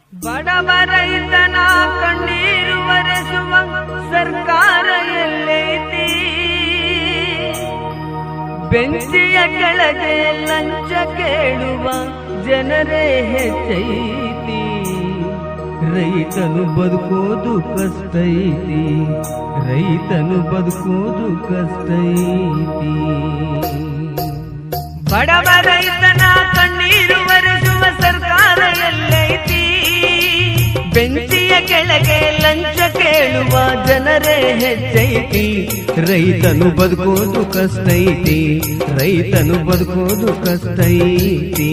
ಬಡವ ರೈತನ ಕಣ್ಣೀರು ಒರೆಸುವ ಸರ್ಕಾರ ಎಲ್ಲೈತಿ ಬೆಂಚಿಯ ಕೆಳಗೆ ಲಂಚ ಕೇಳುವ ಜನರೇ ಹೆಚ್ಚೈತಿ ರೈತನು ಬದುಕೋದು ಕಷ್ಟೈತಿ ರೈತನು ಬದುಕೋದು ಕಷ್ಟೈತಿ ಬಡವ ರೈತನ ಕಣ್ಣೀರು ಒರೆಸುವ ಸರ್ಕಾರ ಎಲ್ಲೈತಿ ಬೆಂಚಿಯ ಕೆಳಗೆ ಲಂಚ ಕೇಳುವ ಜನರೇ ಹೆಚ್ಚೈತಿ ರೈತನು ಬದುಕೋದು ಕಷ್ಟೈತಿ ರೈತನು ಬದುಕೋದು ಕಷ್ಟೈತಿ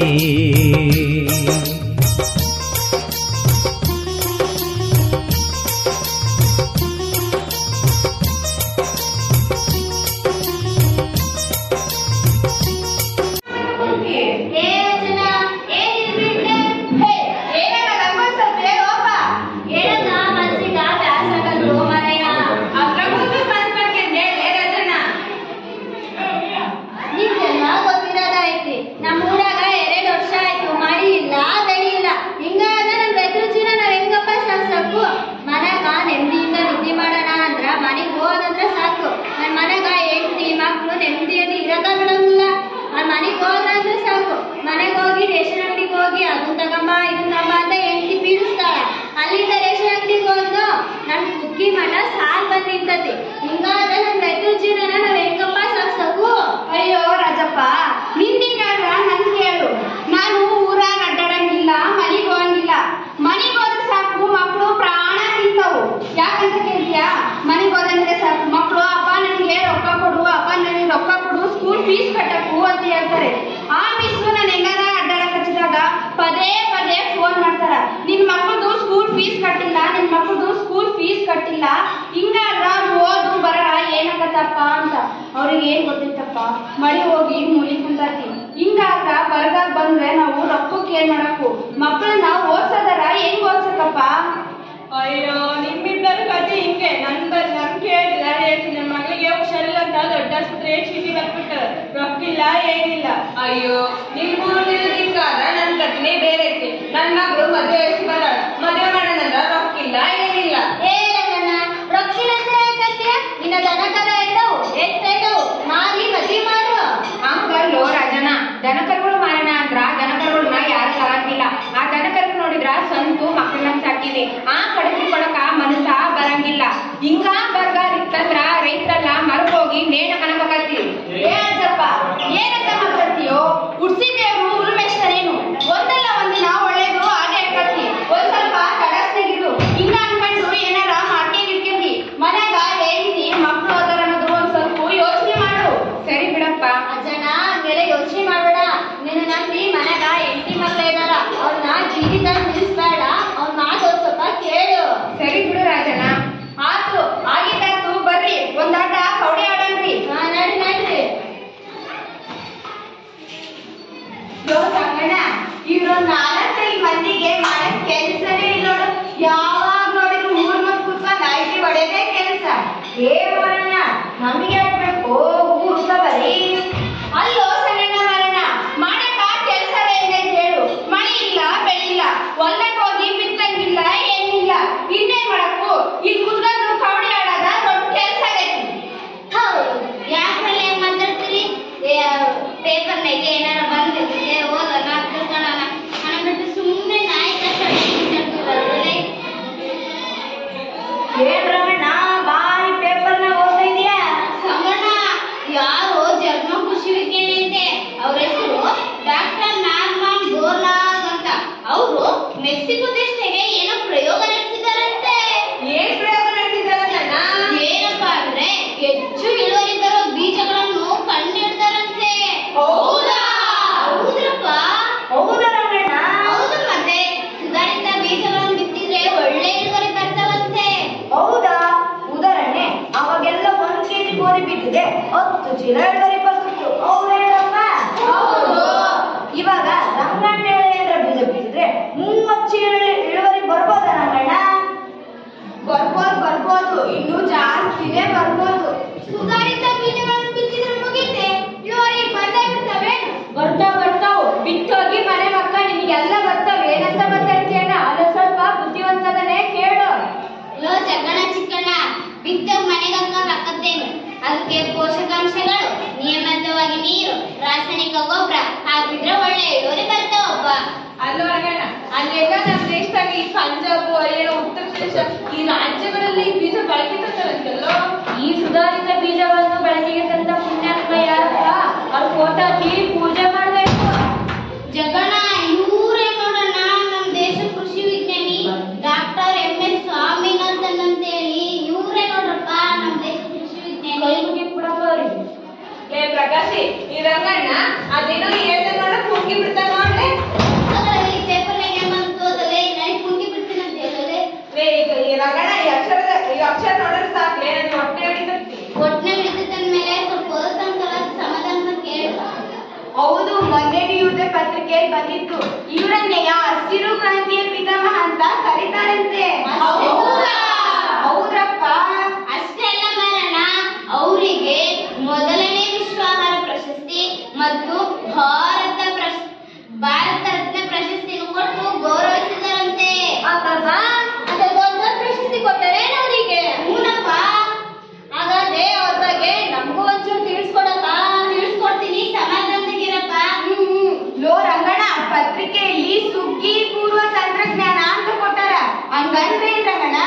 ನಮ್ಮ ಊರಾಗ ಎರಡು ವರ್ಷ ಆಯ್ತು ಮಳಿ ಇಲ್ಲ ಬೆಳಿ ಇಲ್ಲ ಹಿಂಗಾದ ನಮ್ ರೈತರ ಜೀವನ ನಾವ್ ಹೆಂಗಪ್ಪ ಸಾಕ್ಸಕ್ಕು ಮನ್ಯಾಗ ನೆಮ್ಮದಿಯಿಂದ ನಿದ್ದೆ ಮಾಡೋಣ ಅಂದ್ರ ಮನೆಗ್ ಹೋದಂದ್ರ ಸಾಕು ನನ್ ಮನ್ಯಾಗ ಹೆಂಡತಿ ಮಕ್ಳು ನೆಮ್ಮದಿಯಲ್ಲಿ ಇರಕ ಬಿಡಂಗಿಲ್ಲ ಆ ಮನೆಗ್ ಹೋದ್ರಂದ್ರೆ ಸಾಕು ಮನೆಗ್ ಹೋಗಿ ರೇಷನ್ ಅಂಗಡಿಗೆ ಹೋಗಿ ಅದನ್ನ ತಗಂಬ ಇದನ್ನ ತಗಂಬ ಅಂತ ಹೆಂಡತಿ ಪೀಡಿಸ್ತಾಳ ಅಲ್ಲಿಂದ ರೇಷನ್ ಅಂಗಡಿಗೆ ಹೋದ್ರು ನನ್ ಕುಕ್ಕಿ ಮಠ ಸಾಲ್ ಬಂದ್ ನಿಂತತಿ ಹಿಂಗಾದ ನಮ್ ರೈತರ ಜೀವನ ನಾವ್ ಹೆಂಗಪ್ಪ ಸಾಕ್ಸಕ್ಕು ಅಯ್ಯೋ ರಾಜಪ್ಪ ನಿಂದಿಗಾದ್ರ ನನ್ ಕೇಳು ನಾನು ಊರಾಗ ಅಡ್ಡಾಡಂಗಿಲ್ಲ ಮನಿಗ್ ಹೋಗಂಗಿಲ್ಲ ಮನಿಗ್ ಹೋದ್ರೆ ಸಾಕು ಮಕ್ಕಳು ಪ್ರಾಣ ತಿಂತಾವು ಯಾಕಂತ ಕೇಳ್ತೀಯಾ ಮನಿಗ್ ಹೋದಂದ್ರೆ ಸಾಕು ಮಕ್ಕಳು ಅಪ್ಪ ನನಗೆ ರೊಕ್ಕ ಕೊಡು ಅಪ್ಪ ನನಗೆ ರೊಕ್ಕ ಕೊಡು ಸ್ಕೂಲ್ ಫೀಸ್ ಕಟ್ಟಕು ಅಂತ ಹೇಳ್ತಾರೆ ಆ ಮಿಸ್ಸು ನಾನು ಹೆಂಗಾರ ಅಡ್ಡಾಡಕ್ ಹಚ್ಚಿದಾಗ ಪದೇ ಪದೇ ಫೋನ್ ಮಾಡ್ತಾರ ನಿನ್ ಮಕ್ಕಳದು ಸ್ಕೂಲ್ ಫೀಸ್ ಕಟ್ಟಿಲ್ಲ ನಿನ್ ಮಕ್ಕಳದು ಸ್ಕೂಲ್ ಫೀಸ್ ಕಟ್ಟಿಲ್ಲ ಹಿಂಗಾದ್ರ ಓದು ಬರಹ ಏನಾಗತ್ತಪ್ಪ ಅಂತ ಅವ್ರಿಗೆ ಏನ್ ಗೊತ್ತಿತ್ತಪ್ಪ ಮಳಿ ಹೋಗಿ ಮುಳಿ ಕುಂತತಿ ಹಿಂಗಾದ್ರ ಬರಗಾಲ ಬಂದ್ರೆ ನಾವು ರೊಕ್ಕಕ್ಕೆ ಏನ್ ಮಾಡಕು ಮಕ್ಕಳನ್ನ ಓದ್ಸೋದರ ಹೆಂಗ್ ಓದ್ಸಕ್ಕಪ್ಪ ಅಯ್ಯೋ ನಿಮ್ಮಿಬ್ಬರ ಕತೆ ಹಿಂಗೆ ನನ್ ಬರ್ ನನ್ ಕೇಳಿಲ್ಲ ಹೇಳ್ತೀನಿ ನನ್ನ ಮಗಳಿಗೆ ಹುಷಾರಿಲ್ಲ ಅಂತ ದೊಡ್ಡ ಆಸ್ಪತ್ರೆ ಚೀಟಿ ಬರ್ಬಿಟ್ಟು ರೊಕ್ಕಿಲ್ಲ ಏನಿಲ್ಲ ಅಯ್ಯೋ ನಿಮ್ ಊರಲ್ಲಿ ಹಿಂಗಾದ ನನ್ ಕಥೆನೇ ಬೇರೆ ಐತಿ ನನ್ ಮಗಳು ಮದುವೆ ವಯಸ್ಸು ಬರಲ್ಲ ಮದುವೆ ಮಾಡೋಣಂದ್ರ ರೊಕ್ಕಿಲ್ಲ ಏನಿಲ್ಲ ಏ ರಂಗಣ್ಣ ರೊಕ್ಕಿನ ಕತ್ಯ ನಿನ್ನ ದನ ಕದ ಇದ್ದವು ಎತ್ತೈದವು ಮಾರಿ ಮದ್ವಿ ಮಾಡು ಹಂಗಲ್ಲೋ ರಾಜನ ದನಕರುಗಳು ಮಾರಣ ಅಂದ್ರ ದನಕರುಗಳನ್ನ ಯಾರು ತರಂಗಿಲ್ಲ ಆ ದನಕರು ನೋಡಿದ್ರ ಸಂತು ಮಕ್ಕಳನ್ನ ಸಾಕಿದೆ ಆ ಕಡತಿ ಕೊಡಕ ಮನಸ್ಸ ಬರಂಗಿಲ್ಲ ಹಿಂಗ ಬರಗಾಲ ಇತ್ತಂದ್ರ ರೈತರೆಲ್ಲ ಮರಗೋಗಿ ನೇಣ ಕನಕತ್ತಿ ಏನಂತಪ್ಪ ಏನಂತ ಮಾತಾಡ್ತೀಯೋ ಹುಡ್ಸಿದ್ದೇವ್ರು ಉಲ್ಮೇಶ್ವರೇನು ಒಂದಲ್ಲ ಒಂದಿನ ಒಳ್ಳೇದು ಹಾಗೆ ಆಕತಿ ಒಂದ್ ಸ್ವಲ್ಪ ಕಡಸ್ನಾಗಿರು ಹಿಂಗ ಅನ್ಕೊಂಡು ಏನಾರ ಮಾಡ್ಕೊಂಡ್ ಇಟ್ಕೊಂಡಿ ಮನ್ಯಾಗ ಹೆಂಡತಿ ಮಕ್ಳು ಅದರ ಅನ್ನೋದು ಒಂದ್ ಸ್ವಲ್ಪ ಯೋಚನೆ ಮಾಡು ಸರಿ ಬಿಡಪ್ಪ ಅಜ್ಜನ ಹಂಗೆಲ್ಲ ಯೋಚನೆ ಮಾಡ್ಬೇಡ ನಿನ್ನ ನಂಬಿ ಮನ್ಯಾಗ ಹೆಂಡತಿ ಮಕ್ಳ ಇದಾರ ಅವ್ರನ್ನ ಜೀವಿತ ನಿಲ್ಲಿಸ್ಬೇಡ ಅವ್ರ ಮಾತು ಒಂದ್ ಸ್ವಲ್ಪ ಕೇಳು ಸರಿ ಬಿಡು ರಾಜನ ಆತು ಆಗಿದ್ದಾತು ಬರ್ರಿ ಒಂದಾಟ ಕವಡೆ ಆಡನ್ರಿ ಹಾ ನಡಿ ನಡ್ರಿ ಯೋ ಸಂಗಣ್ಣ ಇವ್ರು ನಾಲ್ಕೈದು ಮಂದಿಗೆ ಮಾಡಕ್ ಕೆಲ್ಸನೇ ಇಲ್ಲ ನೋಡು ಯಾವಾಗ ನೋಡಿದ್ರು ಊರ್ ಮುಂದ್ ಕುತ್ಕೊಂಡ್ ಐಟಿ ಹೊಡೆದೇ ಕೆಲ್ಸ ಏ ಮರಣ್ಣ ನಮಗೆ ಆಗ್ಬೇಕು ಊರ್ ಬರೀ ಅಲ್ಲೋ ಸಂಗಣ್ಣ ಮರಣ್ಣ ಮಾಡಕ್ಕ ಕೆಲ್ಸವೇ ಇದೆ ಅಂತ ಹೇಳು ಮಳೆ ಇಲ್ಲ ಬೆಳೆ ಇಲ್ಲ ಹೊಲಕ್ ಹೋಗಿ ಬಿತ್ತಂಗಿಲ್ಲ ಏನಿಲ್ಲ ಇನ್ನೇನ್ ಮಾಡಕ್ಕು ಇಲ್ಲಿ ಕುತ್ಕೊಂಡು ಕವಡಿ ಆಡೋದ ದೊಡ್ಡ ಕೆಲ್ಸ ಆಗೈತಿ ಹೌದು ಯಾಕ್ರಲ್ಲ ಹೆಂಗ್ ಮಾತಾಡ್ತೀರಿ ಪೇಪರ್ನಾಗೆ ಏನಾರ ಬಂದಿರುತ್ತೆ ಓದೋಣ ತಿಳ್ಕೊಳ್ಳೋಣ ಅಂದ್ಬಿಟ್ಟು ಸುಮ್ಮನೆ ನಾಯಿ ಕಷ್ಟ ಏನ್ ರಮಣ್ಣ ಬಾರಿ ಪೇಪರ್ನ ಓದ್ತಾ ಇದೀಯಾ ಸಂಗಣ್ಣ ಯಾರೋ ಜನ್ಮ ಖುಷಿ ವಿಜ್ಞಾನಿ ಐತೆ ಅವ್ರ ಹೆಸರು ಡಾಕ್ಟರ್ ನಾರ್ಮನ್ ಬೋರ್ಲಾಗ್ ಅಂತ ಅವರು ಮೆಕ್ಸಿಕೋ ದೇಶದಾಗೆ ಏನೋ ಪ್ರಯೋಗ ನಡೆಸಿದಾರಂತೆ ಏನ್ ಪ್ರಯೋಗ ನಡೆಸಿದಾರಣ್ಣ ಏನಪ್ಪಾ ಅಂದ್ರೆ ಹೆಚ್ಚು ಇಳುವರಿ ತರೋ ಬೀಜಗಳನ್ನು ಕಂಡಿಡ್ತಾರಂತೆ ಹೌದಾ? ಹೌದ್ರಪ್ಪ ಹೌದಾ ರಮಣ್ಣ ಹೌದು ಮತ್ತೆ ಸುಧಾರಿತ ಬೀಜಗಳನ್ನು ಬಿತ್ತಿದ್ರೆ ಒಳ್ಳೆ ಇಳುವರಿ ಬರ್ತಾವಂತೆ ಹೌದಾ ಉದಾಹರಣೆ ಅವಾಗೆಲ್ಲ ಒಂದ್ ಕೆಜಿ ಗೋಧಿ ಬಿತ್ತಿದೆ ಹತ್ತು ಚೀಲ ಇಳುವರಿ ಬರ್ತಿತ್ತು ಹೌದೇನಪ್ಪ ಹೌದು. ಇವಾಗ ರಂಗಣ್ಣ ಎಳೆಯರ ಬೀಜ ಬಿತ್ತಿದ್ರೆ ಮೂವತ್ತು ಚೀಲ ಇಳುವರಿ ಈ ಪಂಜಾಬ್ ಹರಿಯಾಣ ಉತ್ತರ ಪ್ರದೇಶ ಈ ರಾಜ್ಯಗಳಲ್ಲಿ ಬೀಜ ಬಳಕೆ ತಂತಾರಂತಲ್ಲೋ ಈ ಸುಧಾರಿತ ಬೀಜವನ್ನು ಬಳಕೆಗೆ ತಂದ ಪುಣ್ಯಾತ್ಮ ಯಾರಪ್ಪ ಅವ್ರ ಫೋಟೋ ಹಚ್ಚಿ ಪೂಜೆ ಮಾಡ್ಬೇಕು ಜಗಣ ಇವರೇ ನೋಡೋಣ ನಮ್ಮ ದೇಶ ಕೃಷಿ ವಿಜ್ಞಾನಿ ಡಾಕ್ಟರ್ ಎಂ ಎಸ್ ಸ್ವಾಮಿನಾಥನ್ ಅಂತೇಳಿ ಇವರೇ ನೋಡ್ರಪ್ಪ ನಮ್ಮ ದೇಶ ಕೃಷಿ ವಿಜ್ಞಾನಿ ಕೈ ಮುಗಿ ಬಿಡಪ್ಪ ಅವ್ರಿಗೆ ಲೇ ಪ್ರಕಾಶಿ ಈ ರಂಗಣ್ಣ ಅದೇನೋ ಹೇಳ್ದೆ ನೋಡ ಕುಂಗಿ ಬಿಡ್ತಾನ ನೋಡ್ಲೆ ಅದರಲ್ಲಿ ಪೇಪರ್ನಾಗ ಬಂತು ಅದಲ್ಲೇ ನನಗೆ ಕುಂಗಿ ಬಿಡ್ತೀನಿ ಅಂತ ಹೇಳಲೆ ಲೇ ಈಗ ಈ ರಂಗಣ್ಣ ಈ ಅಕ್ಷರದ ಈ ಅಕ್ಷರ ನೋಡಿದ್ರೆ ಸಾಕ್ಲೆ ನನ್ ಹೊಟ್ಟೆ ಹಿಡಿತೈತಿ ಒಟ್ನೆ ಬಿಡ್ತಿದ್ದ ಮೇಲೆ ಸ್ವಲ್ಪ ಓದ್ತಂತಲ್ಲ ಸಮಾಧಾನ ಕೇಳು ಹೌದು ಮೊನ್ನೆ ಯುದ್ಧ ಪತ್ರಿಕೆಯಲ್ಲಿ ಬಂದಿತ್ತು ಇವರನ್ನೆಯ ಹಸಿರು ಕ್ರಾಂತಿಯ ಪಿತಾಮಹ ಅಂತ ಕರೀತಾರಂತೆ ಹೌದಾ? ಹೌದ್ರಪ್ಪ ಅಷ್ಟೇ ಅಲ್ಲ ಮಾರಣ್ಣ ಅವರಿಗೆ ಮೊದಲನೇ ವಿಶ್ವ ಆಹಾರ ಪ್ರಶಸ್ತಿ ಮತ್ತು ಭಾರತ ಪ್ರಶ್ ಭಾರತ ರತ್ನ ಪ್ರಶಸ್ತಿಯನ್ನು ಕೊಟ್ಟು ಗೌರವಿಸಿದರಂತೆ ಅಬ್ಬಬ್ಬ ಅಂತ ದೊಡ್ಡ ದೊಡ್ಡ ಪ್ರಶಸ್ತಿ ಕೊಟ್ಟರೆ ಅವರಿಗೆ ಹೂನಪ್ಪ ಹಾಗಾದ್ರೆ ಅವ್ರ ಬಗ್ಗೆ ನಮಗೂ ಒಂಚೂರು ತಿಳಿಸ್ಕೊಡಪ್ಪ ತಿಳಿಸ್ಕೊಡ್ತೀನಿ ಸಮಾಧಾನದಾಗಿರಪ್ಪ ಲೋ ರಂಗಣ ಪತ್ರಿಕೆಯಲ್ಲಿ ಸುಗ್ಗಿ ಪೂರ್ವ ತಂತ್ರಜ್ಞಾನ ಅಂತ ಕೊಟ್ಟಾರ ಹಂಗಂದ್ರೆ ಏನ್ ರಂಗಣ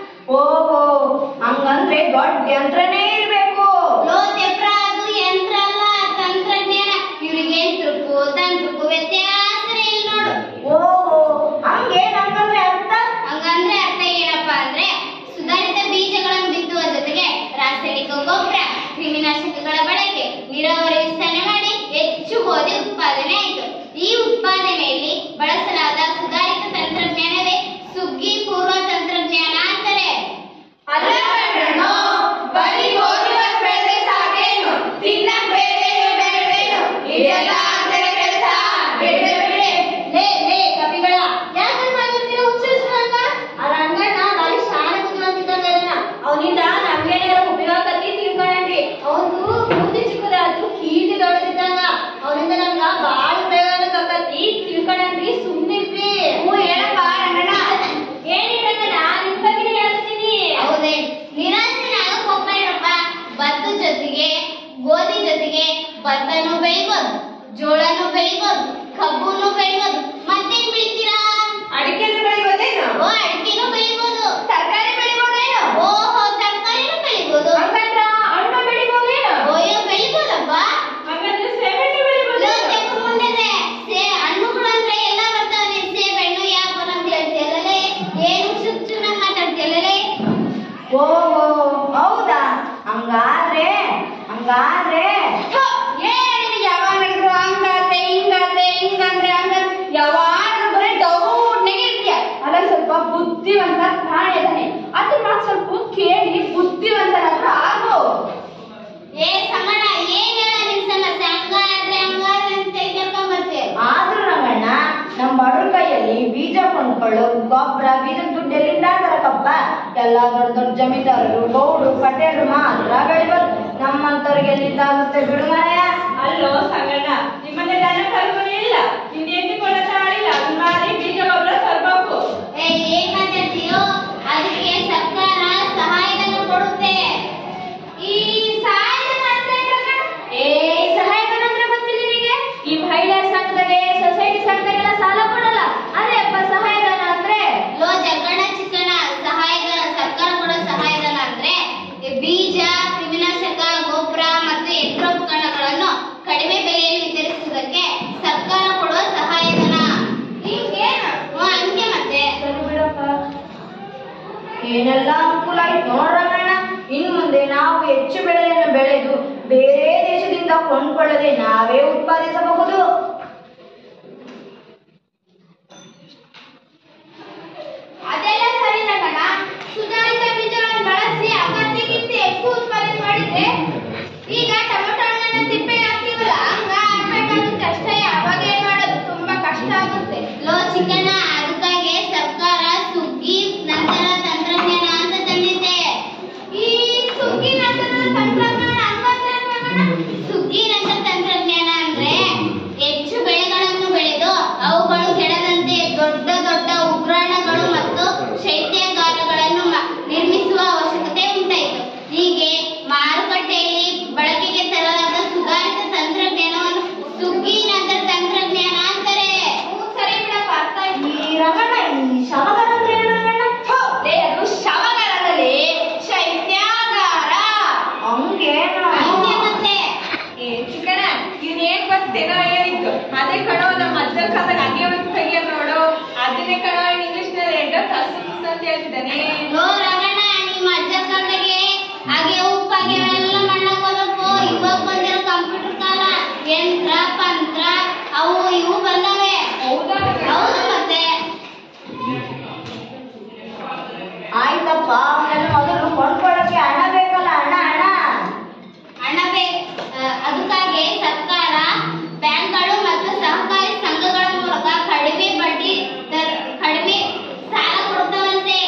ಓಹೋ ಹಂಗಂದ್ರೆ ದೊಡ್ಡ ಯಂತ್ರನೇ ಇರ್ಬೇಕು ಲೋ ತೆಪ್ರ ಅದು ಯಂತ್ರ ಅಲ್ಲ ತಂತ್ರಜ್ಞಾನ ಇವ್ರಿಗೆ ತುರ್ಕು ತಂತ್ರಕ್ಕೂ ವ್ಯತ್ಯಾಸನೇ ಇಲ್ಲ ನೋಡು ಓಹೋ ಹಂಗೆ ಹಂಗಂದ್ರೆ ಅರ್ಥ ಹಂಗಂದ್ರೆ ಅರ್ಥ ಏನಪ್ಪಾ ಅಂದ್ರೆ ಸುಧಾರಿತ ಬೀಜಗಳನ್ನು ಬಿತ್ತುವ ಜೊತೆಗೆ ರಾಸಾಯನಿಕ ಗೊಬ್ಬರ ಕ್ರಿಮಿನಾಶಕಗಳ ಬಳಕೆ ನೀರಾವರಿ ವಿಸ್ತರಣೆ ಮಾಡಿ ಹೆಚ್ಚು ಗೋಧಿ ಉತ್ಪಾದನೆ ಆಯಿತು ಈ ಉತ್ಪಾದನೆಯಲ್ಲಿ ಬಳಸಲಾದ ಸುಧಾರಿತ ತಂತ್ರಜ್ಞಾನವೇ ಸುಗ್ಗಿ ಪೂರ್ವ ತಂತ್ರಜ್ಞಾನ ಅಂತಾರೆ ಅಲ್ಲ ಕಣೋ, ಬರೀ ಗೋಧಿ ಒಂದ್ ಬೆಳೆದ್ರೆ ಸಾಕೇನು ತಿನ್ನಕ್ ಬೇರೇನು ಬೇಡವೇನು ಇದೆಲ್ಲ ಅಂದ್ರೆ ಕೆಲಸ ಬಿಡ್ರೆ ಬಿಡಿ ಲೇ ಲೇ ಕಪಿಗಳ ಯಾಕಂತ ಮಾಡಿರ್ತೀರ ಉಚ್ಚರಿಸಿದಂಗ ಆ ರಂಗಣ್ಣ ಭಾರಿ ಶಾಣ ಬುದ್ಧಿವಂತಿದ್ದಂಗ ಅವನಿಂದ ನಮ್ಗೇನಾರ ಉಪಯೋಗ ಆಕತಿ ತಿಳ್ಕೊಂಡ್ರಿ ಅವನು ಬುದ್ಧಿ ಚಿಕ್ಕದಾದ್ರು ಕೀರ್ತಿ ದೊಡ್ಡದಿದ್ದಂಗ ಅವನಿಂದ ನಮ್ಗ ಬಾಳ ಉಪಯೋಗ ಆಕತಿ ತಿಳ್ಕೊಂಡ್ರಿ ಸುಮ್ಮನಿರ್ರಿ ಹ್ಞೂ ಹೇಳಪ್ಪ ರಂಗಣ್ಣ ಏನಿರಂಗಣ್ಣ ನಿಮ್ ಬಗ್ಗೆ ಹೇಳ್ತೀನಿ ಹೌದೇ ನಿರಾಶೆನಾಗಕ್ ಹೋಗ್ಬೇಡ್ರಪ್ಪ ಭತ್ತದ ಜೊತೆಗೆ ಗೋಧಿ ಜೊತೆಗೆ ಭತ್ತನೂ ಬೆಳಿಬೋದು ಜೋಳನೂ ಬೆಳಿಬೋದು ಕಬ್ಬುನು ಬೆಳಿಬೋದು ಮತ್ತೇನ್ ಬೆಳಿತೀರಾ ಅಡಿಕೆನು ಬೆಳಿಬೋದೇನು ಓ ಅಡಿಕೆನೂ ಬೆಳಿಬೋದು ತರಕಾರಿ ಬೆಳಿಬೋದೇನು ಓಹೋ ತರಕಾರಿನೂ ಬೆಳಿಬೋದು ಹಂಗಂದ್ರ ಹಣ್ಣು ಬೆಳಿಬೋದೇನು ಓಯೋ ಬೆಳಿಬೋದಪ್ಪ ಹಾಗಾದ್ರೆ ಸೇಬೆಣ್ಣೆ ಬೆಳಿಬೋದು ಲೋ, ತೆಕ್ಕು ಮುಂಡೆದೆ. ಸೇ ಹಣ್ಣುಗಳು ಅಂದ್ರೆ ಎಲ್ಲ ಬರ್ತಾವೆ ಸೇಬ್ ಹಣ್ಣು ಯಾಪಲ್ ಅಂತ ಹೇಳ್ತಿಯಲ್ಲೇ ಏನು ಚುಪ್ ಚುನಾಗ್ ಮಾತಾಡ್ತಿಯಲ್ಲೇ ಓಹೋ ಹೌದಾ ಹಂಗಾದ್ರೆ ಹಂಗಾದ್ರೆ ಥು, ಏನ್ ಯಾವಾಗ್ಲೂ ಹಂಗಾದ್ರೆ ಹಿಂಗಾದ್ರೆ ಹಿಂಗಂದ್ರೆ ಹಂಗಂದ್ರೆ ಯಾವಾಗ್ಲೂ ಬರೀ ಡೌಟ್ನಾಗೆ ಇರ್ತೀಯ ಅಲ್ಲ ಸ್ವಲ್ಪ ಬುದ್ಧಿವಂತ ಪ್ರಾಣಿ ಅದಾನೆ ಅದನ್ನ ಮಾತ್ ಸ್ವಲ್ಪ ಕೇಳಿ ಬುದ್ಧಿವಂತನಾದ್ರೂ ಆಗು ಏ ಸಮಣ ಏನ್ ಹೇಳ ನಿನ್ ಸಮಸ್ಯೆ ಹಂಗಾದ್ರೆ ಹಂಗಾದ್ರೆ ಅಂತ ಕೇಳ್ಕೊಂಡ್ ಬರ್ತೀಯ ಆದ್ರೂ ರಂಗಣ್ಣ ನಮ್ಮ ಬಡವ್ರ ಕೈಯಲ್ಲಿ ಬೀಜ ಕೊಂಡ್ಕೊಳ್ಳು ಗೊಬ್ಬರ ಬೀಜದ ದುಡ್ಡು ಎಲ್ಲಿಂದ ತರಕಪ್ಪ ಎಲ್ಲ ದೊಡ್ಡ ದೊಡ್ಡ ಜಮೀನ್ದಾರರು ಗೌಡು ಪಟೇಲ್ರು ಮಾತ್ರ ಬೆಳಿಬೋದು ನಮ್ಮಂತವ್ರಿಗೆ ಎಲ್ಲಿಂದ ಆಗುತ್ತೆ ಬಿಡು ಮಾರಾಯ ಅಲ್ಲೋ ಸಂಗಣ್ಣ ನಿಮ್ಮನೆ ದನ ಕರುಗಳು ಇಲ್ಲ ನಿಂದ ಎಣ್ಣೆ ಕೊಡಕ ಆಳಿಲ್ಲ ಅದನ್ನ ಮಾರಿ ಬೀಜ ಗೊಬ್ಬರ ತರ್ಬೇಕು ಏ ಏನ್ ಮಾತಾಡ್ತೀಯೋ ಅದಕ್ಕೆ ಸರ್ಕಾರ ಸಹಾಯಧನ ಕೊಡುತ್ತೆ ಈ ಸಹಾಯಧನ ಅಂದ್ರೆ ಏನಣ್ಣ? ಏ ಸಹಾಯಧನ ಅಂದ್ರೆ ಗೊತ್ತಿಲ್ಲ ನಿನಗೆ ಈ ಮಹಿಳಾ ಸಂಘದಾಗೆ ಸೊಸೈಟಿ ಸಂಘದಾಗೆಲ್ಲ ಸಾಲ ಕೊಡಲ್ಲ ಅದೇ ಅಪ್ಪ ಸಹಾಯಧನ ಅಂದ್ರೆ ಲೋ ಜಗ್ಗಣ್ಣ ಚಿಕ್ಕಣ್ಣ ಸಹಾಯಧನ ಸರ್ಕಾರ ಕೊಡೋ ಸಹಾಯಧನ ಅಂದ್ರೆ ಈ ಬೀಜ ಕ್ರಿಮಿನಾಶಕ ಗೊಬ್ಬರ ಮತ್ತು ಯಂತ್ರೋಪಕರಣಗಳನ್ನು ಕಡಿಮೆ ಬೆಲೆಯಲ್ಲಿ ವಿತರಿಸುವುದಕ್ಕೆ ಸರ್ಕಾರ ಕೊಡುವ ಸಹಾಯಧನ ಹಿಂಗೇನು ಹ್ಞೂ ಹಂಗೆ ಮತ್ತೆ ಸರಿ ಬಿಡಪ್ಪ ಏನೆಲ್ಲ ಅನುಕೂಲ ಆಯ್ತು ನೋಡ್ರಂಗಣ್ಣ ಇನ್ನು ಮುಂದೆ ನಾವು ಹೆಚ್ಚು ಬೆಳೆಯನ್ನು ಬೆಳೆದು ಬೇರೆ ದೇಶದಿಂದ ಕೊಂಡ್ಕೊಳ್ಳದೆ ನಾವೇ ಉತ್ಪಾದಿಸಬಹುದು ಅದೆಲ್ಲ ಸರಿ ನಗಣ ಸುಧಾರಿತ ಬೀಜಗಳನ್ನು ಬಳಸಿ ಅಗತ್ಯಕ್ಕಿಂತ ಹೆಚ್ಚು ಉತ್ಪಾದನೆ ಮಾಡಿದ್ರೆ ಈಗ ಟೊಮೆಟೊ ಹಣ್ಣನ್ನ ತಿಪ್ಪೆಗೆ ಹಾಕ್ತೀವಲ್ಲ ಹಂಗ ಹಾಕ್ಬೇಕಾಗುತ್ತೆ ಅಷ್ಟೇ ಅವಾಗ ಏನ್ ಮಾಡೋದು ತುಂಬಾ ಕಷ್ಟ ಆಗುತ್ತೆ ಲೋ ಚಿಕ್ಕಣ್ಣ ಅದಕ್ಕಾಗಿ ಸರ್ಕಾರ ಸುಗ್ಗಿ ನಂತರ ತಂತ್ರಜ್ಞಾನ ಅಂತ ತಂದಿದೆ ಈ ಸುಗ್ಗಿ ನಂತರ ತಂತ್ರಜ್ಞಾನ ಹಂಗಂದ್ರೆ ಏನಣ್ಣ? ಸುಗ್ಗಿ ನಂತರ ತಂತ್ರಜ್ಞಾನ ಅಂದ್ರೆ ಹೆಚ್ಚು ಬೆಳೆಗಳನ್ನು ಬೆಳೆದು ಅವುಗಳು ಕೆಡದಂತೆ ದೊಡ್ಡ ದೊಡ್ಡ ಉಗ್ರಾಣಗಳು ಮತ್ತು ಶೈತ್ಯಾಗಾರಗಳನ್ನು ಮ- ನಿರ್ಮಿಸುವ ಅವಶ್ಯಕತೆ ಉಂಟಾಯಿತು ಹೀಗೆ ಮಾರುಕಟ್ಟೆಯಲ್ಲಿ ಬಳಕೆಗೆ ಕೇಳ್ತಿದ್ದಾನೆ ಲೋ ರಮಣ ನಿಮ್ಮ ಅಜ್ಜ ಕಾಲದಾಗೆ ಹಾಗೆ ಉಪ್ಪಾಗೆ ಎಲ್ಲ ಮಣ್ಣಕ್ ಹೋಗ್ಬೇಕು ಇವಾಗ ಬಂದಿರೋ ಕಂಪ್ಯೂಟರ್ ಕಾಲ ಯಂತ್ರ ಪಂತ್ರ ಅವು ಇವು ಬಂದವೆ ಹೌದಾ ಹೌದು ಮತ್ತೆ ಆಯ್ತಪ್ಪ ನನ್ನ ಮೊದಲು ಕೊಂಡ್ಕೊಳ್ಳೋಕೆ ಹಣ ಬೇಕಲ್ಲ ಹಣ ಹಣ ಹಣ ಬೇ ಆ, ಅದಕ್ಕಾಗಿ ಸರ್ಕಾರ ಬ್ಯಾಂಕ್ಗಳು ಮತ್ತು ಸಹಕಾರಿ ಸಂಘಗಳ ಮೂಲಕ ಕಡಿಮೆ ಬಡ್ಡಿ ದರ ಕಡಿಮೆ ಸಾಲ ಕೊಡ್ತಾವಂತೆ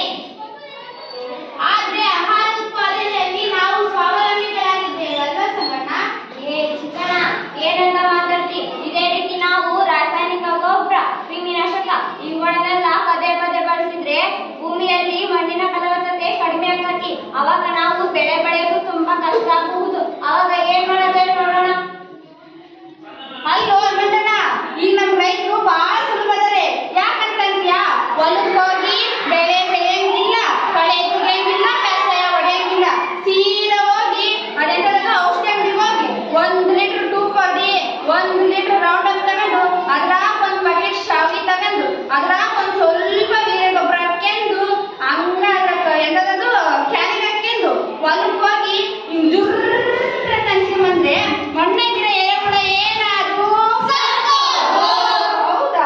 ಆದ್ರೆ ಆಹಾರ ಉತ್ಪಾದನೆಯಲ್ಲಿ ನಾವು ಸ್ವಾವಲಂಬಿಗಳಾಗಿದ್ದೇವೆ ಅಲ್ವಾ ಸಂಗಣ್ಣ ಏ ಚಿಕ್ಕಣ್ಣ ಏನಂತ ಮಾತಾಡ್ತಿ ಇದೇ ರೀತಿ ನಾವು ರಾಸಾಯನಿಕ ಗೊಬ್ಬರ ಕ್ರಿಮಿನಾಶಕ ಇವುಗಳನ್ನೆಲ್ಲ ಪದೇ ಪದೇ ಬಳಸಿದ್ರೆ ಭೂಮಿಯಲ್ಲಿ ಮಣ್ಣಿನ ಫಲವತ್ತತೆ ಕಡಿಮೆ ಆಗತಿ ಅವಾಗ ನಾವು ಬೆಳೆ ಬೆಳೆಯೋದು ತುಂಬಾ ಕಷ್ಟ ಆಗಬಹುದು ಅವಾಗ ಏನ್ ಮಾಡೋದು ಹೇಳಿ ನೋಡೋಣ ಅಲ್ಲೋ ಮಂಡಣ್ಣ ಈಗ ನಮ್ ರೈತರು ಬಹಳ ಸುಲಭದರೆ ಯಾಕಂತಂದ್ಯಾ ಹೊಲಕ್ ಹೋಗಿ ಬೆಳೆ ಬೆಳೆಯಂಗಿಲ್ಲ ಕಳೆ ತೆಗಿಯಂಗಿಲ್ಲ ಬೇಸಾಯ ಹೊಡೆಯಂಗಿಲ್ಲ ಸೀದಾ ಹೋಗಿ ಅದೆಂತದ ಔಷಧಿ ಅಂಗಡಿ ಹೋಗಿ ಒಂದ್ ಲೀಟರ್ ಟೂಪ್ ಹೊಡಿ ಒಂದ್ ಲೀಟರ್ ರೌಂಡ್ ಅಪ್ ತಗೊಂಡು ಅದ್ರಾಗ ಒಂದ್ ಬಕೆಟ್ ಶಾವಿಗೆ ತಗೊಂಡು ಅದ್ರಾಗ ಒಂದ್ ಸ್ವಲ್ಪ ವೀರ್ಯ ಗೊಬ್ಬರ ಹಾಕ್ಯಂಡು ಹಂಗ ಎಂತದದು ಕ್ಯಾನಿಗೆ ಹಾಕ್ಯಂಡು ಹೊಲಕ್ ಹೋಗಿ ಹಿಂಗ್ ಜುರ್ರ್ ಅಂತ ಅನ್ಸ್ಕೊಂಬಂದ್ರೆ ಮಣ್ಣೆ ಗಿಡ ಎರೆಹುಳ ಏನಾದ್ರು ಹೌದಾ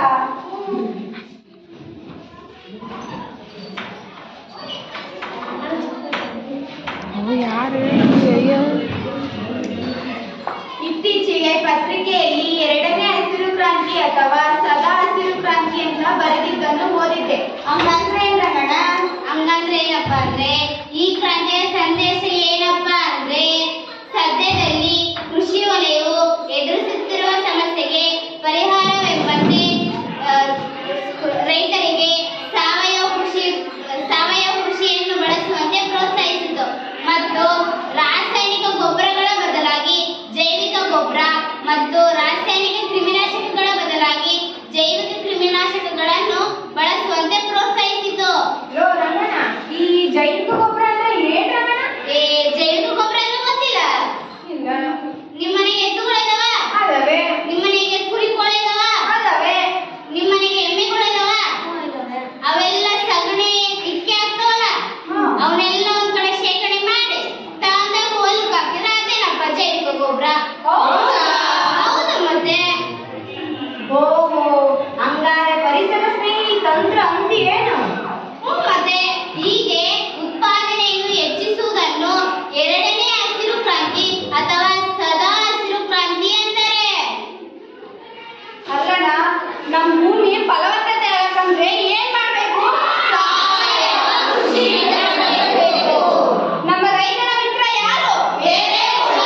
ಇತ್ತೀಚೆಗೆ ಪತ್ರಿಕೆಯಲ್ಲಿ ಎರಡನೇ ಹಸಿರು ಕ್ರಾಂತಿ ಅಥವಾ ಸದಾ ಹಸಿರು ಕ್ರಾಂತಿ ಅಂತ ಬರೆದಿದ್ದನ್ನು ಓದಿದ್ದೆ ಹಂಗಂದ್ರೆ ಏನ್ ರಮಣ ಹಂಗಂದ್ರೆ ಏನಪ್ಪ ಅಂದ್ರೆ ಈ ಕ್ರಾಂತಿಯ ಸಂದೇಶ ಏನಪ್ಪ ಅಂದ್ರೆ ಸದ್ಯದಲ್ಲಿ ಕೃಷಿ ವಲಯವು ಎದುರಿಸುತ್ತಿರುವ ಸಮಸ್ಯೆಗೆ ಪರಿಹಾರವೆಂಬಂತೆ ಆ, ರೈತರಿಗೆ ಸಾವಯವ ಕೃಷಿ ಸಾವಯವ ಕೃಷಿಯನ್ನು ಬಳಸುವಂತೆ ಪ್ರೋತ್ಸಾಹಿಸಿತು ಮತ್ತು ರಾಸಾಯನಿಕ ಗೊಬ್ಬರಗಳ ಬದಲಾಗಿ ಜೈವಿಕ ಗೊಬ್ಬರ ಮತ್ತು ರಾಸಾಯನಿಕ ಕ್ರಿಮಿನಾಶಕಗಳ ಬದಲಾಗಿ ಜೈವಿಕ ಕ್ರಿಮಿನಾಶಕಗಳನ್ನು ಬಳಸುವಂತೆ ಪ್ರೋತ್ಸಾಹಿಸಿತು ಲೋ ರಮಣ ಈ ಜೈವಿಕ ಗೊಬ್ಬರ ಅಂದ್ರೆ ಏನ್ ರಮಣ ಏ ಜೈವಿಕ ಗೊಬ್ಬರ ಅಂದ್ರೆ ಗೊತ್ತಿಲ್ಲ ಇಲ್ಲ ನಿಮ್ಮನೆಗೆ ಎತ್ತುಗಳಿದಾವ ಅಲ್ಲವೇ ನಿಮ್ಮನೆಗೆ ಕುರಿ ಕೋಳಿದಾವ ಅಲ್ಲವೇ ನಿಮ್ಮನೆಗೆ ಎಮ್ಮೆಗಳಿದಾವ ಅವೆಲ್ಲ ಸಗಣಿ ಇಕ್ಕೆ ಆಗ್ತಾವಲ್ಲ ಹ್ಮ್. ಅವನ್ನೆಲ್ಲ ಒಂದ್ ಕಡೆ ಶೇಖರಣೆ ಮಾಡಿ ತಗೊಂಡಾಗ ಹೊಲಕ್ಕೆ ಹಾಕಿದ್ರೆ ಅದೇನಪ್ಪ ಜೈವಿಕ ಗೊಬ್ಬರ ಹೌದಾ? ಹೌದು ಮತ್ತೆ ಓಹೋ ಹಂಗಾರೆ ಪರಿಸರ ಸ್ನೇಹಿ ತಂತ್ರ ಅಂತಿ ಏನು ಹ್ಮ್, ಮತ್ತೆ ಹೀಗೆ ಉತ್ಪಾದನೆಯನ್ನು ಹೆಚ್ಚಿಸುವುದನ್ನು ಎರಡನೇ ಹಸಿರು ಕ್ರಾಂತಿ ಅಥವಾ ಸದಾ ಹಸಿರು ಕ್ರಾಂತಿ ಅಂತಾರೆ ಅಲ್ಲಣ್ಣ ನಮ್ ಭೂಮಿ ಫಲವತ್ತತೆ ಆಗಬೇಕಂದ್ರೆ ಏನ್ ಮಾಡ್ಬೇಕು ಸಾವಯವ ಕೃಷಿಯಿಂದ ಬೆಳೆಯಬೇಕು. ನಮ್ಮ ರೈತನ ಮಿತ್ರ ಯಾರು ಎರೆಹುಳ.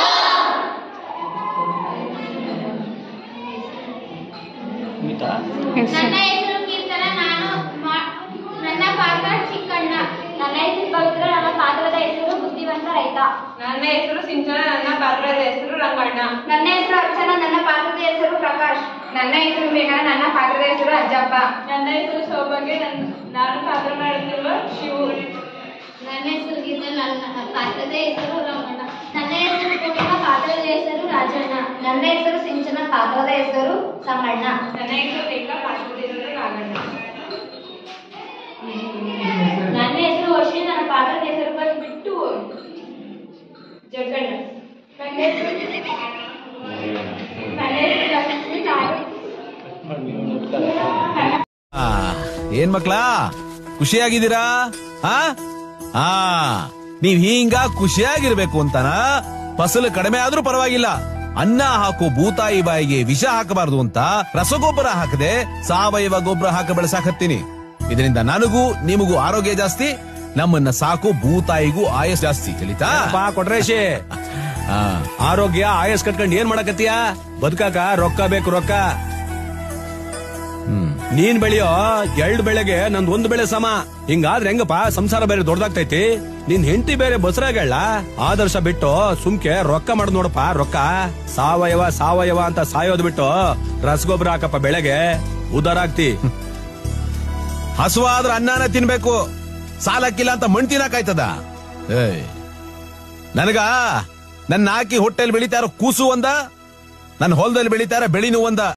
ನನ್ನ ಹೆಸರು ಕೀರ್ತನ ನಾನು ಮಾ- ನನ್ನ ಪಾತ್ರ ಚಿಕ್ಕಣ್ಣ ನನ್ನ ಹೆಸರು ಪವಿತ್ರ ನನ್ನ ಪಾತ್ರದ ಹೆಸರು ಬುದ್ಧಿವಂತ ರೈತ ನನ್ನ ಹೆಸರು ಸಿಂಚನ ನನ್ನ ಪಾತ್ರದ ಹೆಸರು ರಂಗಣ್ಣ ನನ್ನ ಹೆಸರು ಅರ್ಚನಾ ನನ್ನ ಪಾತ್ರದ ಹೆಸರು ಪ್ರಕಾಶ್ ನನ್ನ ಹೆಸರು ಮೇಘ ನನ್ನ ಪಾತ್ರದ ಹೆಸರು ಅಜ್ಜಪ್ಪ ನನ್ನ ಹೆಸರು ಸೌಭಾಗ್ಯ ನನ್ನ ನಾನು ಪಾತ್ರ ಮಾಡುತ್ತಿರುವ ಶಿವು ನನ್ನ ಹೆಸರು ಗೀತಾ ನನ್ನ ಪಾತ್ರದ ಹೆಸರು ರಮಣ ನನ್ನ ಹೆಸರು ಪೂರ್ಣಿಮಾ ಪಾತ್ರದ ಹೆಸರು ರಾಜಣ್ಣ ನನ್ನ ಹೆಸರು ಸಿಂಚನ ಪಾತ್ರದ ಹೆಸರು ಸಂಗಣ್ಣ ನನ್ನ ಹೆಸರು ರೇಖಾ ಪಾತ್ರದ ಹೆಸರು ನಾಗಣ್ಣ ನನ್ನ ಹೆಸರು ವರ್ಷಿ ನನ್ನ ಪಾತ್ರದ ಹೆಸರು ಬಂದ್ಬಿಟ್ಟು ಜಗಣ್ಣ ನನ್ನ ಹೆಸರು ನನ್ನ ಹೆಸರು ಲಕ್ಷ್ಮಿ ನಾನು ಆ, ಏನ್ ಮಕ್ಳಾ ಖುಷಿಯಾಗಿದ್ದೀರಾ ಆ ಆ ನೀವ್ ಹಿಂಗ ಖುಷಿಯಾಗಿರ್ಬೇಕು ಅಂತನಾ ಫಸಲು ಕಡಿಮೆ ಆದ್ರೂ ಪರವಾಗಿಲ್ಲ ಅನ್ನ ಹಾಕೋ ಭೂತಾಯಿ ಬಾಯಿಗೆ ವಿಷ ಹಾಕಬಾರದು ಅಂತ ರಸಗೊಬ್ಬರ ಹಾಕದೆ ಸಾವಯವ ಗೊಬ್ಬರ ಹಾಕ ಬೆಳೆಸಾಕತ್ತೀನಿ ಇದರಿಂದ ನನಗೂ ನಿಮಗೂ ಆರೋಗ್ಯ ಜಾಸ್ತಿ ನಮ್ಮನ್ನ ಸಾಕು ಭೂತಾಯಿಗೂ ಆಯಸ್ ಜಾಸ್ತಿ ತಿಳಿತಾ ಪಾ ಕೊಟ್ರೇಶಿ ಆ, ಆರೋಗ್ಯ ಆಯಸ್ ಕಟ್ಕೊಂಡ್ ಏನ್ ಮಾಡಕತ್ತೀಯ ಬದುಕಾಕ ರೊಕ್ಕ ಬೇಕು ರೊಕ್ಕ ಹ್ಮ್ ನೀನ್ ಬೆಳೆಯೋ ಎರಡ್ ಬೆಳೆಗೆ ನಂದ್ ಒಂದ್ ಬೆಳೆ ಸಮ ಹಿಂಗಾದ್ರೆ ಹೆಂಗಪ್ಪ ಸಂಸಾರ ಬೇರೆ ದೊಡ್ಡದಾಗ್ತೈತಿ ನಿನ್ ಹೆಂಡತಿ ಬೇರೆ ಬಸರಾಗಲ್ಲ ಆದರ್ಶ ಬಿಟ್ಟು ಸುಮ್ಕೆ ರೊಕ್ಕ ಮಾಡ್ ನೋಡಪ್ಪ ರೊಕ್ಕ ಸಾವಯವ ಸಾವಯವ ಅಂತ ಸಾಯೋದ್ ಬಿಟ್ಟು ರಸಗೊಬ್ಬರ ಹಾಕಪ್ಪ ಬೆಳೆಗೆ ಉದಾರ ಆಗ್ತಿ ಹಸುವಾದ್ರ ಅನ್ನನ ತಿನ್ಬೇಕು ಸಾಲಕ್ಕಿಲ್ಲ ಅಂತ ಮಣ್ ತಿನ್ನಕಾಯ್ತದ ಏಯ್ ನನಗ ನನ್ನ ಹಾಕಿ ಹೊಟ್ಟೆಲ್ ಬೆಳಿತಾರ ಕೂಸು ಒಂದ ನನ್ನ ಹೊಲದಲ್ಲಿ ಬೆಳಿತಾರ ಬೆಳಿನು ಒಂದ